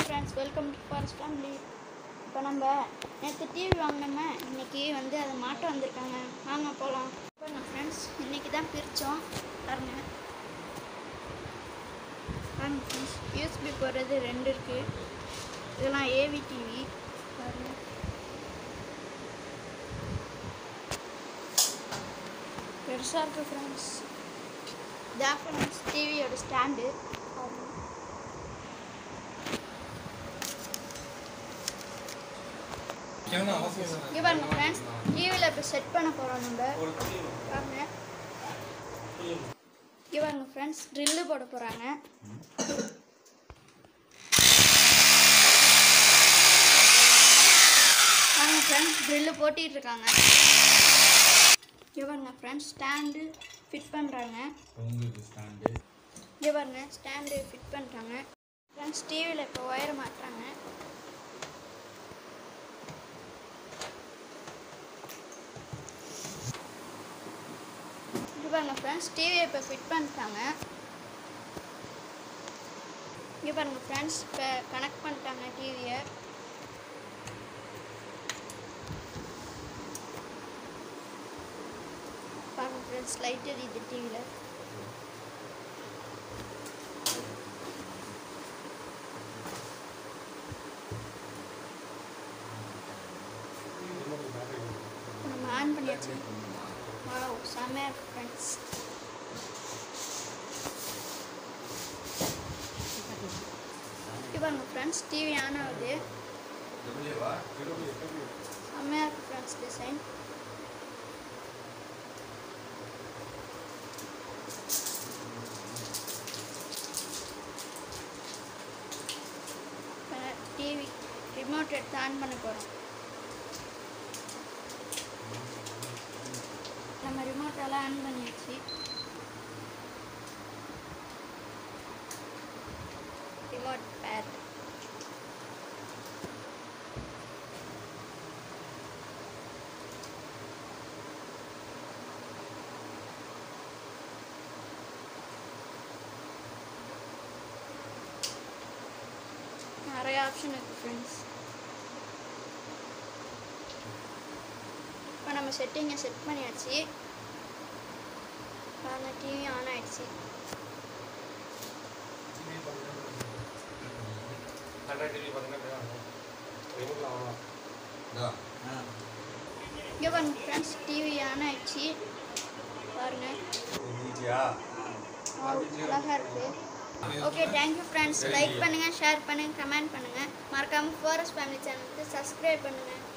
friends welcome to forest family இப்போ நம்ம நேற்று டிவி வாங்கினோமே இன்னைக்கு வந்து அதை மாட்ட வந்திருக்காங்க வாங்க போகலாம் இப்போ நான் ஃப்ரெண்ட்ஸ் இன்னைக்கு தான் பிரித்தோம் பாருங்க பாருங்க ஃப்ரெண்ட்ஸ் யூஎஸ்பி போடுறது ரெண்டு இருக்குது இதெல்லாம் ஏவி டிவி பாருங்க பெருசாக இருக்குது ஃப்ரெண்ட்ஸ் இதான் ஃப்ரெண்ட்ஸ் டிவியோட ஸ்டாண்டு பாருங்க இங்கே பாருங்க ஃப்ரெண்ட்ஸ் டிவியில் இப்போ செட் பண்ண போகிறோம் நம்ம பாருங்க இங்கே பாருங்க ஃப்ரெண்ட்ஸ் ட்ரில்லு போட போகிறாங்க பாருங்க ஃப்ரெண்ட்ஸ் ட்ரில்லு போட்டிட்டு இருக்காங்க இங்கே பாருங்க ஃப்ரெண்ட்ஸ் ஸ்டாண்டு ஃபிட் பண்ணுறாங்க உங்களுக்கு ஸ்டாண்டு இங்கே பாருங்க ஸ்டாண்டு ஃபிட் பண்ணுறாங்க ஃப்ரெண்ட்ஸ் டிவியில் இப்போ ஒயர் மாட்டுறாங்க இங்கே பாருங்க ஃப்ரெண்ட்ஸ் டிவியை இப்போ ஃபிட் பண்ணிட்டாங்க இங்கே பாருங்க ஃப்ரெண்ட்ஸ் இப்போ கனெக்ட் பண்ணிட்டாங்க டிவியை பாருங்க ஃப்ரெண்ட்ஸ் லைட் எரியுது டிவியில் நம்ம ஆன் பண்ணியாச்சு வாவ் செம்மையாக இருக்கு ஃப்ரெண்ட்ஸ் இப்போ பாருங்க ஃப்ரெண்ட்ஸ் டிவி ஆன் ஆகுது செம்மையாக இருக்கு ஃப்ரெண்ட்ஸ் டிசைன் டிவி ரிமோட் எடுத்து ஆன் பண்ண போகிறோம் நம்ம ரிமோட் எல்லாம் ஆன் பண்ணியாச்சு ரிமோட் பேட் நிறைய ஆப்ஷன் இருக்குது ஃப்ரெண்ட்ஸ் இப்போ நம்ம செட்டிங்கை செட் பண்ணியாச்சு பாருங்க டிவி ஆன் ஆயிடுச்சு இங்கே பாருங்க ஃப்ரெண்ட்ஸ் டிவி ஆன் ஆயிடுச்சு பாருங்க அழகாக இருக்கு ஓகே தேங்க்யூ ஃப்ரெண்ட்ஸ் லைக் பண்ணுங்கள் ஷேர் பண்ணுங்கள் கமெண்ட் பண்ணுங்கள் மறக்காமல் ஃபாரஸ்ட் ஃபேமிலி சேனலுக்கு சப்ஸ்கிரைப் பண்ணுங்கள்